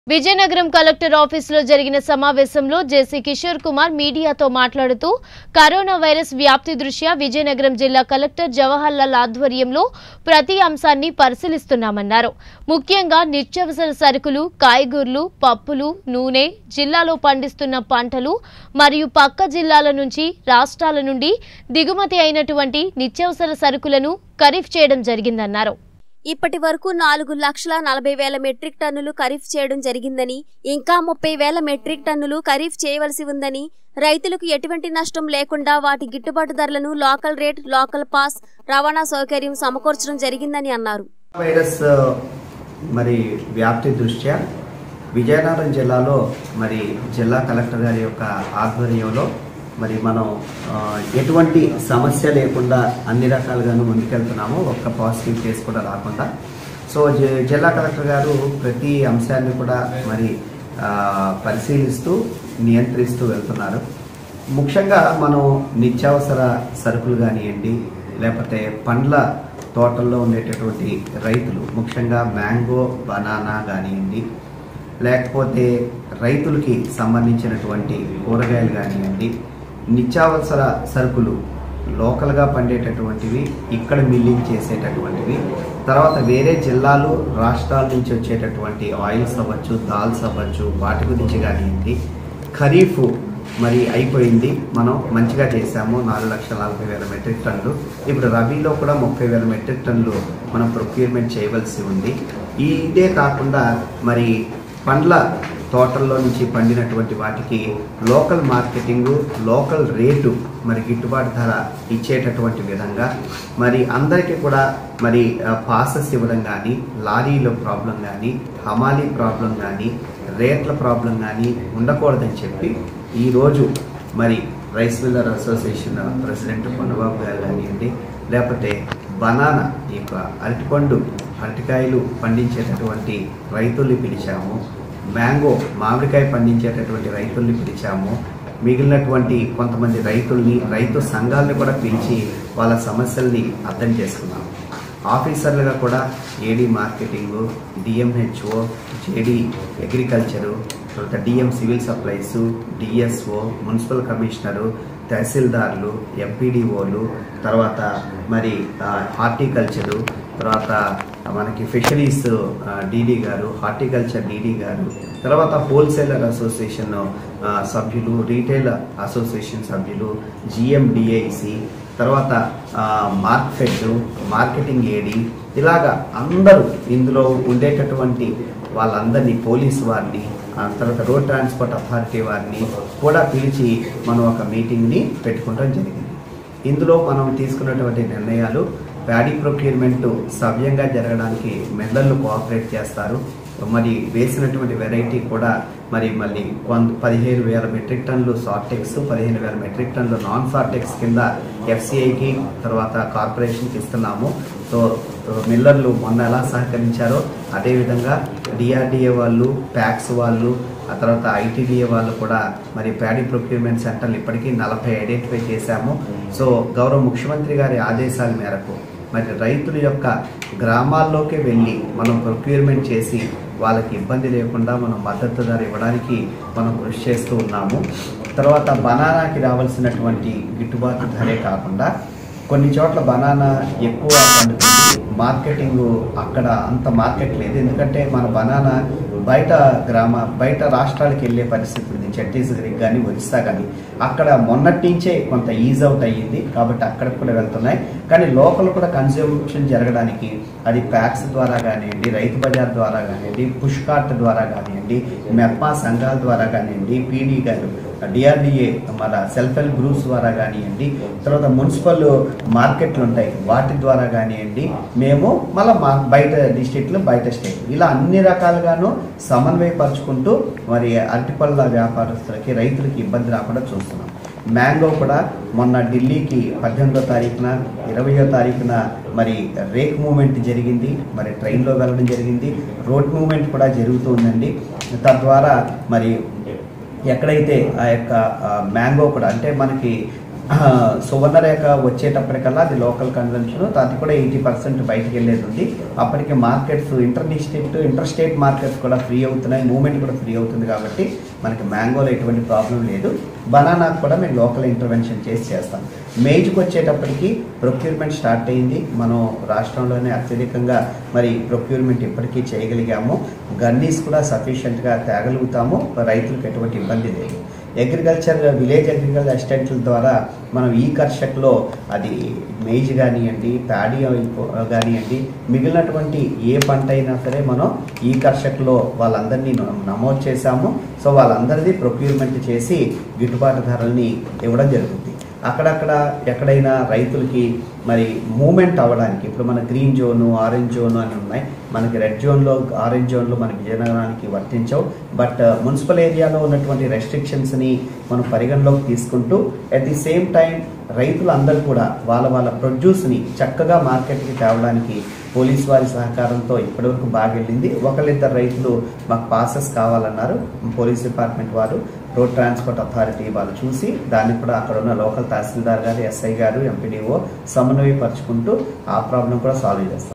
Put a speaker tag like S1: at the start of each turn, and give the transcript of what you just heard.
S1: Vizianagaram collector ఆఫీసులో జరిగిన సమావేశంలో జేసీ కిషోర్ కుమార్ మీడియాతో మాట్లాడుతూ కరోనా వైరస్ వ్యాప్తి దృష్ట్యా విజయనగరం జిల్లా కలెక్టర్ జవహర్లాల్ ఆధ్వర్యంలో ప్రతి అంశాన్ని పరిశీలిస్తున్నామన్నారు ముఖ్యంగా నిత్యావసర సరుకులు కాయగూరలు పప్పులు నూనె జిల్లాలో పండిస్తున్న పంటలు మరియు పక్క జిల్లాల నుంచి రాష్ట్రాల నుండి దిగుమతి అయినటువంటి నిత్యావసర సరుకులను ఖరీఫ్ చేయడం జరిగిందన్నారు
S2: ఇప్పటి వరకు నాలుగు లక్షల నలభై వేల మెట్రిక్ టన్నులు ఖరీఫ్ చేయడం జరిగిందని ఇంకా ముప్పై వేల మెట్రిక్ టన్నులు ఖరీఫ్ చేయవలసి ఉందని రైతులకు ఎటువంటి నష్టం లేకుండా వాటి గిట్టుబాటు ధరలను లోకల్ రేట్ లోకల్ పాస్ రవాణా సౌకర్యం సమకూర్చడం జరిగిందని అన్నారు
S3: వైరస్ మరి వ్యాప్తి దృష్ట్యా విజయనగరం జిల్లాలో మరి జిల్లా కలెక్టర్ గారి యొక్క ఆధ్వర్యంలో మరి మనం ఆ, ఎటువంటి సమస్య లేకుండా అన్ని రకాలుగాను ముందుకెళ్తున్నాము ఒక్క పాజిటివ్ కేసు కూడా రాకుండా సో జి- జిల్లా కలెక్టర్ గారు ప్రతి అంశాన్ని కూడా మరి ఆ, పరిశీలిస్తూ నియంత్రిస్తూ వెళ్తున్నారు ముఖ్యంగా మనం నిత్యావసర సరుకులు కానివ్వండి లేకపోతే పండ్ల తోటల్లో ఉండేటటువంటి రైతులు ముఖ్యంగా మ్యాంగో బనానా కానివ్వండి లేకపోతే రైతులకి సంబంధించినటువంటి కూరగాయలు కానివ్వండి నిత్యావసర సరుకులు లోకల్గా పండేటటువంటివి ఇక్కడ మిల్లింగ్ చేసేటటువంటివి తర్వాత వేరే జిల్లాలు రాష్ట్రాల నుంచి వచ్చేటటువంటి ఆయిల్స్ అవ్వచ్చు దాల్స్ అవ్వచ్చు వాటి గురించి కానివ్వండి ఖరీఫ్ మరి అయిపోయింది మనం మంచిగా చేశాము నాలుగు లక్షల నలభై వేల మెట్రిక్ టన్నులు ఇప్పుడు రబీలో కూడా ముప్పై వేల మెట్రిక్ టన్నులు మనం ప్రొక్యూర్మెంట్ చేయవలసి ఉంది ఈ ఇదే కాకుండా మరి పండ్ల తోటల్లో నుంచి పండినటువంటి వాటికి లోకల్ మార్కెటింగ్ లోకల్ రేటు మరి గిట్టుబాటు ధర ఇచ్చేటటువంటి విధంగా మరి అందరికీ కూడా మరి పాసెస్ ఇవ్వడం కానీ లారీలో ప్రాబ్లం కానీ హమాలీ ప్రాబ్లం కానీ రేట్ల ప్రాబ్లం కానీ ఉండకూడదని చెప్పి ఈరోజు మరి rice miller association president Ponnababu గారు కానివ్వండి లేకపోతే బనానా ఈ యొక్క అరటిపండు అరటికాయలు పండించేటటువంటి రైతుల్ని పిలిచాము మ్యాంగో మామిడికాయ పండించేటటువంటి రైతుల్ని పిలిచాము మిగిలినటువంటి కొంతమంది రైతుల్ని రైతు సంఘాలని కూడా పిలిచి వాళ్ళ సమస్యల్ని అర్థం చేసుకున్నాము ఆఫీసర్లుగా కూడా AD marketing DMHO JD agriculture తర్వాత DM civil supplies DSO municipal commissioner తహసీల్దార్లు ఎంపీడీఓలు తర్వాత మరి ఆ, హార్టికల్చరు తర్వాత మనకి ఫిషరీస్ డీడీ గారు హార్టికల్చర్ డీడీ గారు తర్వాత హోల్సేలర్ అసోసియేషన్ ఆ, సభ్యులు రీటైల్ అసోసియేషన్ సభ్యులు జిఎండిఐసి తర్వాత ఆ, మార్కెట్ మార్కెటింగ్ ఏడి ఇలాగా అందరూ ఇందులో ఉండేటటువంటి వాళ్ళందరినీ పోలీస్ వారిని ఆ తర్వాత రోడ్ ట్రాన్స్పోర్ట్ అథారిటీ వారిని కూడా పిలిచి మనం ఒక మీటింగ్ని పెట్టుకోవడం జరిగింది ఇందులో మనం తీసుకున్నటువంటి నిర్ణయాలు ప్యాడీ ప్రొక్యూర్మెంట్ సవ్యంగా జరగడానికి మెల్లర్లు కోఆపరేట్ చేస్తారు మరి వేసినటువంటి వెరైటీ కూడా మరి మళ్ళీ కొంత పదిహేను వేల మెట్రిక్ టన్నులు సార్టెక్స్ పదిహేను వేల మెట్రిక్ టన్నులు నాన్ సార్టెక్స్ కింద ఎఫ్సిఐకి తర్వాత కార్పొరేషన్కి ఇస్తున్నాము సో మిల్లర్లు మొన్న ఎలా సహకరించారో అదేవిధంగా డిఆర్డిఏ వాళ్ళు ప్యాక్స్ వాళ్ళు ఆ తర్వాత ఐటీడీఏ వాళ్ళు కూడా మరి ప్యాడీ ప్రొక్యూర్మెంట్ సెంటర్లు ఇప్పటికీ నలభై ఐడెంటిఫై చేశాము సో గౌరవ ముఖ్యమంత్రి గారి ఆదేశాల మేరకు మరి రైతుల యొక్క గ్రామాల్లోకి వెళ్ళి మనం ప్రొక్యూర్మెంట్ చేసి వాళ్ళకి ఇబ్బంది లేకుండా మనం మద్దతు ధర ఇవ్వడానికి మనం కృషి చేస్తూ ఉన్నాము తర్వాత బనానాకి రావాల్సినటువంటి గిట్టుబాటు ధరే కాకుండా కొన్ని చోట్ల బనానా ఎక్కువ పండుతుంది మార్కెటింగ్ అక్కడ అంత మార్కెట్ లేదు ఎందుకంటే మన బనానా బయట గ్రామ బయట రాష్ట్రాలకు వెళ్ళే పరిస్థితి ఉంది ఛత్తీస్గఢ్కి కానీ ఒరిస్సా కానీ అక్కడ మొన్నటి నుంచే కొంత ఈజ్ అవుట్ అయ్యింది కాబట్టి అక్కడికి కూడా వెళ్తున్నాయి కానీ లోకల్ కూడా కన్సంప్షన్ జరగడానికి అది ప్యాక్స్ ద్వారా కానివ్వండి రైతు బజార్ ద్వారా కానివ్వండి పుష్ కార్ట్ ద్వారా కానివ్వండి మెప్పా సంఘాల ద్వారా కానివ్వండి పీడీ గారు డిఆర్డిఏ మన సెల్ఫ్ హెల్ప్ గ్రూప్స్ ద్వారా కానివ్వండి తర్వాత మున్సిపల్ మార్కెట్లు ఉంటాయి వాటి ద్వారా కానివ్వండి మేము మళ్ళీ మా బయట డిస్ట్రిక్ట్లు బయట స్టేట్ ఇలా అన్ని రకాలుగాను సమన్వయపరుచుకుంటూ మరి అరటిపళ్ళ వ్యాపారస్తులకి రైతులకి ఇబ్బంది రాకుండా చూస్తున్నాం మ్యాంగో కూడా మొన్న ఢిల్లీకి పద్దెనిమిదో తారీఖున ఇరవయో తారీఖున మరి రేక్ మూమెంట్ జరిగింది మరి ట్రైన్లో వెళ్ళడం జరిగింది రోడ్ మూమెంట్ కూడా జరుగుతుందండి తద్వారా మరి ఎక్కడైతే ఆ యొక్క ఆ, మ్యాంగో కూడా అంటే మనకి ఆ, సువర్ణరేఖ వచ్చేటప్పటికల్లా అది లోకల్ కన్వెన్షన్ అది కూడా ఎయిటీ పర్సెంట్ బయటికి వెళ్ళేది ఉంది అప్పటికి markets inter district inter state markets కూడా ఫ్రీ అవుతున్నాయి మూవ్మెంట్ కూడా ఫ్రీ అవుతుంది కాబట్టి మనకి మ్యాంగోలో ఎటువంటి ప్రాబ్లం లేదు బనానాకు కూడా మేము లోకల్ ఇంటర్వెన్షన్ చేసి చేస్తాం మేజ్కి వచ్చేటప్పటికి ప్రొక్యూర్మెంట్ స్టార్ట్ అయింది మనం రాష్ట్రంలోనే అత్యధికంగా మరి ప్రొక్యూర్మెంట్ ఇప్పటికీ చేయగలిగాము గన్నీస్ కూడా సఫిషియెంట్గా తేగలుగుతాము రైతులకు ఎటువంటి ఇబ్బంది లేదు అగ్రికల్చర్ విలేజ్ అగ్రికల్చర్ అసిస్టెంట్ల ద్వారా మనం ఈ కర్షక్లో అది మేజ్ కానివ్వండి ప్యాడీ కానివ్వండి మిగిలినటువంటి ఏ పంట అయినా సరే మనం ఈ కర్షక్లో వాళ్ళందరినీ న- నమోదు చేశాము సో వాళ్ళందరిది ప్రొక్యూర్మెంట్ చేసి గిట్టుబాటు ధరల్ని ఇవ్వడం జరుగుతుంది అక్కడక్కడ ఎక్కడైనా రైతులకి మరి మూమెంట్ అవ్వడానికి ఇప్పుడు మన గ్రీన్ జోను ఆరెంజ్ జోను అని ఉన్నాయి మనకి రెడ్ జోన్లో ఆరెంజ్ జోన్లో మనకి విజయనగరానికి వర్తించవు బట్ మున్సిపల్ ఏరియాలో ఉన్నటువంటి రెస్ట్రిక్షన్స్ని మనం పరిగణలోకి తీసుకుంటూ అట్ ది సేమ్ టైం రైతులందరూ కూడా వాళ్ళ వాళ్ళ ప్రొడ్యూస్ని చక్కగా మార్కెట్కి తేవడానికి పోలీస్ వారి సహకారంతో ఇప్పటివరకు బాగా వెళ్ళింది ఒకళ్ళిద్దరు రైతులు మాకు పాసెస్ కావాలన్నారు పోలీస్ డిపార్ట్మెంట్ వారు రోడ్ ట్రాన్స్పోర్ట్ అథారిటీ వాళ్ళు చూసి దాన్ని కూడా అక్కడ ఉన్న లోకల్ తహసీల్దార్ గారు ఎస్ఐ గారు ఎంపీడీఓ సమన్వయపరుచుకుంటూ ఆ ప్రాబ్లం కూడా సాల్వ్ చేస్తాం